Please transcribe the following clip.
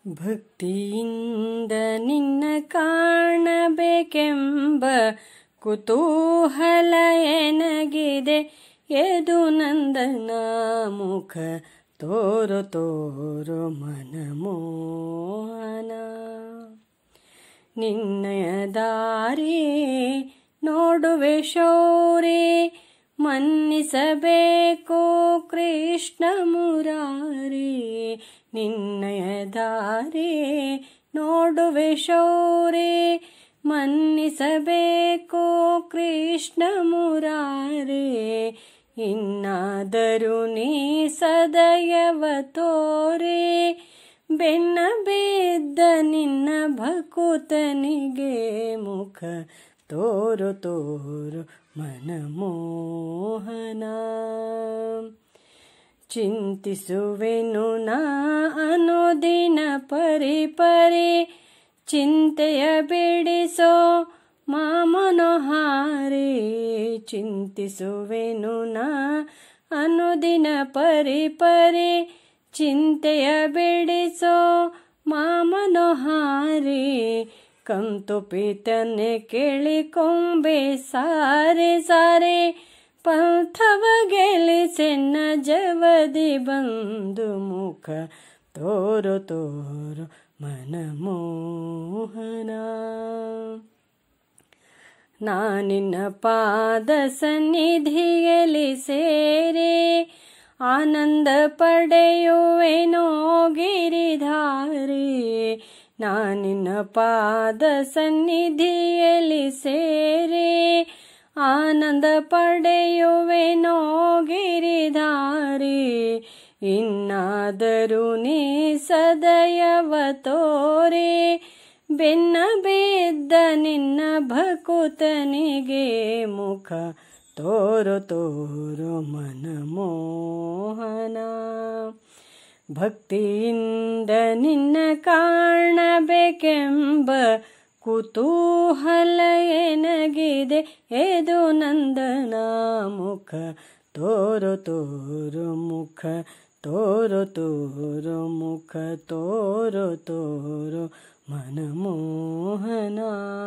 ಭಕ್ತಿಯಿಂದ ನಿನ್ನ ಕಾಣಬೇಕೆಂಬ ಕುತೂಹಲ ಎನಗಿದೆ ಎದು ನಂದನ ಮುಖ ತೋರು ತೋರು ಮನಮೋಹನ ನಿನ್ನಯ ದಾರಿ ನೋಡುವೆ ಶೌರಿ ಮನ್ನಿಸಬೇಕು ಕೃಷ್ಣ ಮುರಾರಿ ನಿನ್ನಯ ದಾರಿ ನೋಡುವೆ ಶೌರಿ ಮನ್ನಿಸಬೇಕು ಕೃಷ್ಣ ಮುರಾರಿ ಇನ್ನಾದರೂ ನೀ ಸದಯವ ತೋರೆ ಬೆನ್ನ ಬಿದ್ದ ನಿನ್ನ ಭಕುತನಿಗೆ ಮುಖ ತೋರು ತೋರು ಮನಮೋಹನ ಚಿಂತಿಸುವೆನು ನಾ ಅನುದಿನ ಪರಿ ಪರಿ ಚಿಂತೆಯ ಬಿಡಿಸೋ ಮಾಮನೋಹಾರಿ ಚಿಂತಿಸುವೆನು ನಾ ಅನುದಿನ ಪರಿ ಪರಿ ಚಿಂತೆಯ ಬಿಡಿಸೋ ಮಾಮನೋಹಾರಿ ಕಂತು ಪೀತನೆ ಕೇಳಿಕೊಂಬೆ ಸಾರೆ ಸಾರೆ ಪಂಥವ ಗೆಲಿಸೆನ್ನ ಜವದಿ ಬಂದು ಮುಖ ತೋರು ತೋರು ಮನಮೋಹನ ನಾನಿನ್ನ ಪಾದ ಸನ್ನಿಧಿಯಲ್ಲಿ ಸೇರಿ ಆನಂದ ಪಡೆಯುವೆನೋ ಗಿರಿಧಾರಿ ನಾನಿನ್ನ ಪಾದ ಸನ್ನಿಧಿಯಲ್ಲಿ ಸೇರಿ ಆನಂದ ಪಡೆಯುವೆನೋ ಗಿರಿಧಾರಿ ಇನ್ನಾದರೂ ನೀ ಸದಯವ ತೋರೆ ಬೆನ್ನ ಬಿದ್ದ ನಿನ್ನ ಭಕುತನಿಗೆ ಮುಖ ತೋರು ತೋರು ಮನಮೋಹನ ಭಕ್ತಿಯಿಂದ ನಿನ್ನ ಕಾಣಬೇಕೆಂಬ ಕುತೂಹಲ ಎನಗಿದೆ ಎದು ನಂದನ ಮುಖ ತೋರು ತೋರು ಮುಖ ತೋರು ತೋರು ಮುಖ ತೋರು ತೋರು ಮನಮೋಹನ